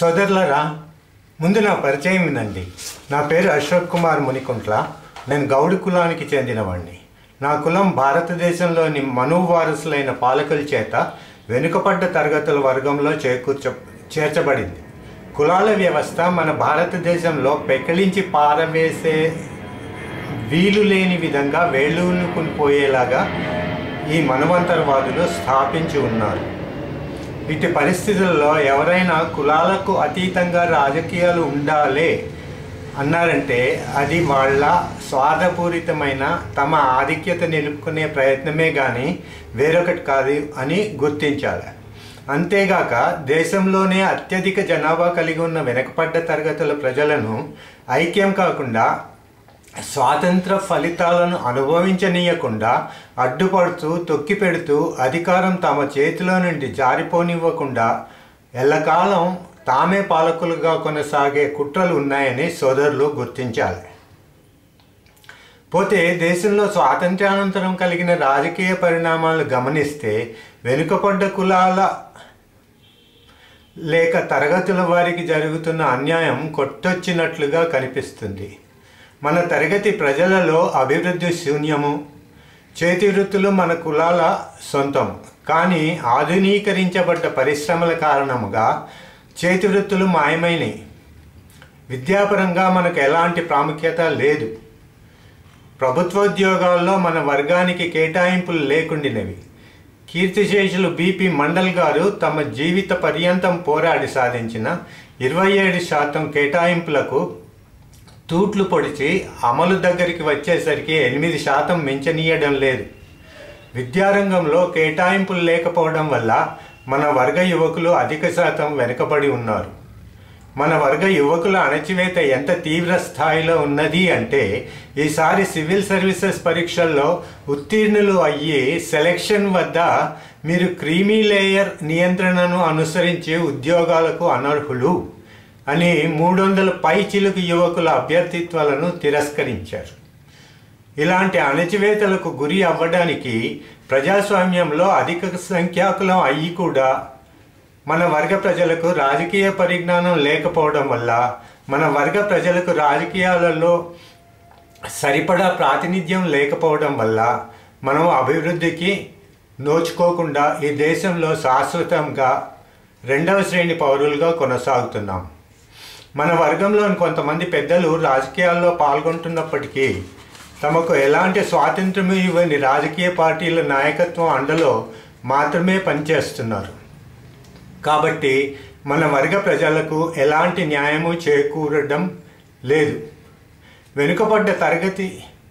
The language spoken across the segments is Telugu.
సోదరులరా ముందు నా పరిచయం వినండి నా పేరు అశోక్ కుమార్ మునికుంట్ల నేను గౌడి కులానికి చెందినవాడిని నా కులం భారతదేశంలోని మనువారసులైన పాలకుల చేత వెనుకపడ్డ తరగతుల వర్గంలో చేకూర్చ చేర్చబడింది కులాల వ్యవస్థ మన భారతదేశంలో పెకిలించి పారవేసే వీలు లేని విధంగా వేళ్ళూనుకుని పోయేలాగా ఈ మనవంతరవాదులు స్థాపించి ఉన్నారు ఇటు పరిస్థితుల్లో ఎవరైనా కులాలకు అతీతంగా రాజకీయాలు ఉండాలి అన్నారంటే అది వాళ్ళ స్వార్థపూరితమైన తమ ఆధిక్యత నిలుపుకునే ప్రయత్నమే కానీ వేరొకటి కాదు అని గుర్తించాలి అంతేగాక దేశంలోనే అత్యధిక జనాభా కలిగి ఉన్న వెనకపడ్డ తరగతుల ప్రజలను ఐక్యం కాకుండా స్వాతంత్ర ఫలితాలను అనుభవించనీయకుండా అడ్డుపడుతూ తొక్కిపెడుతూ అధికారం తమ చేతిలో నుండి జారిపోనివ్వకుండా ఎల్లకాలం తామే పాలకులుగా కొనసాగే కుట్రలు ఉన్నాయని సోదరులు గుర్తించాలి పోతే దేశంలో స్వాతంత్ర్యానంతరం కలిగిన రాజకీయ పరిణామాలు గమనిస్తే వెనుకపడ్డ కులాల లేక తరగతుల వారికి జరుగుతున్న అన్యాయం కొట్టొచ్చినట్లుగా కనిపిస్తుంది మన తరగతి ప్రజలలో అభివృద్ధి శూన్యము చేతి వృత్తులు మన కులాల సొంతం కానీ ఆధునీకరించబడ్డ పరిశ్రమల కారణముగా చేతి వృత్తులు మాయమైనవి విద్యాపరంగా మనకు ఎలాంటి ప్రాముఖ్యత లేదు ప్రభుత్వోద్యోగాల్లో మన వర్గానికి కేటాయింపులు లేకుండినవి కీర్తిశేషులు బీపీ మండల్ గారు తమ జీవిత పర్యంతం పోరాడి సాధించిన ఇరవై ఏడు శాతం కేటాయింపులకు తూట్లు పొడిచి అమలు దగ్గరికి వచ్చేసరికి ఎనిమిది శాతం మించనీయడం లేదు విద్యారంగంలో కేటాయింపులు లేకపోవడం వల్ల మన వర్గ యువకులు అధిక శాతం వెనుకబడి ఉన్నారు మన వర్గ యువకుల అణచివేత ఎంత తీవ్ర స్థాయిలో ఉన్నది అంటే ఈసారి సివిల్ సర్వీసెస్ పరీక్షల్లో ఉత్తీర్ణులు అయ్యి సెలక్షన్ వద్ద మీరు క్రీమీ లేయర్ నియంత్రణను అనుసరించి ఉద్యోగాలకు అనర్హులు అని మూడు వందల పై చిలుకు యువకుల అభ్యర్థిత్వాలను తిరస్కరించారు ఇలాంటి అణచివేతలకు గురి అవ్వడానికి ప్రజాస్వామ్యంలో అధిక సంఖ్యాకులం అయ్యి కూడా మన వర్గ ప్రజలకు రాజకీయ పరిజ్ఞానం లేకపోవడం వల్ల మన వర్గ ప్రజలకు రాజకీయాలలో సరిపడా ప్రాతినిధ్యం లేకపోవడం వల్ల మనం అభివృద్ధికి నోచుకోకుండా ఈ దేశంలో శాశ్వతంగా రెండవ శ్రేణి పౌరులుగా కొనసాగుతున్నాం మన వర్గంలోని కొంతమంది పెద్దలు రాజకీయాల్లో పాల్గొంటున్నప్పటికీ తమకు ఎలాంటి స్వాతంత్రం ఇవ్వని రాజకీయ పార్టీల నాయకత్వం అండలో మాత్రమే పనిచేస్తున్నారు కాబట్టి మన వర్గ ప్రజలకు ఎలాంటి న్యాయము చేకూరడం లేదు వెనుకబడ్డ తరగతి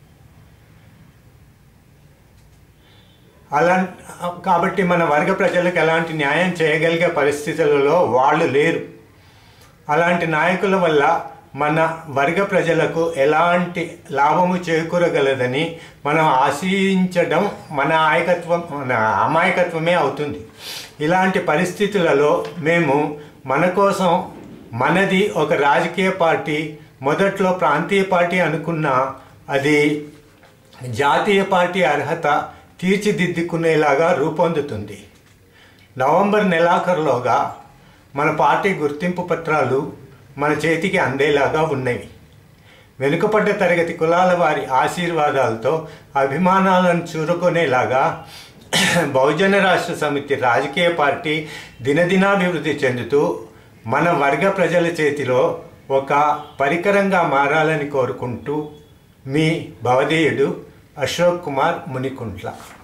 అలా కాబట్టి మన వర్గ ప్రజలకు ఎలాంటి న్యాయం చేయగలిగే పరిస్థితులలో వాళ్ళు లేరు అలాంటి నాయకుల వల్ల మన వర్గ ప్రజలకు ఎలాంటి లాభము చేకూరగలదని మనం ఆశించడం మన ఆయకత్వం మన అమాయకత్వమే అవుతుంది ఇలాంటి పరిస్థితులలో మేము మన కోసం మనది ఒక రాజకీయ పార్టీ మొదట్లో ప్రాంతీయ పార్టీ అనుకున్న అది జాతీయ పార్టీ అర్హత తీర్చిదిద్దుకునేలాగా రూపొందుతుంది నవంబర్ నెలాఖరులోగా మన పార్టీ గుర్తింపు పత్రాలు మన చేతికి అందేలాగా ఉన్నవి వెనుకపడ్డ తరగతి కులాల వారి ఆశీర్వాదాలతో అభిమానాలను చూరుకునేలాగా బహుజన రాష్ట్ర సమితి రాజకీయ పార్టీ దినదినాభివృద్ధి చెందుతూ మన వర్గ ప్రజల చేతిలో ఒక పరికరంగా మారాలని కోరుకుంటూ మీ భవదేయుడు అశోక్ కుమార్ మునికుంట్ల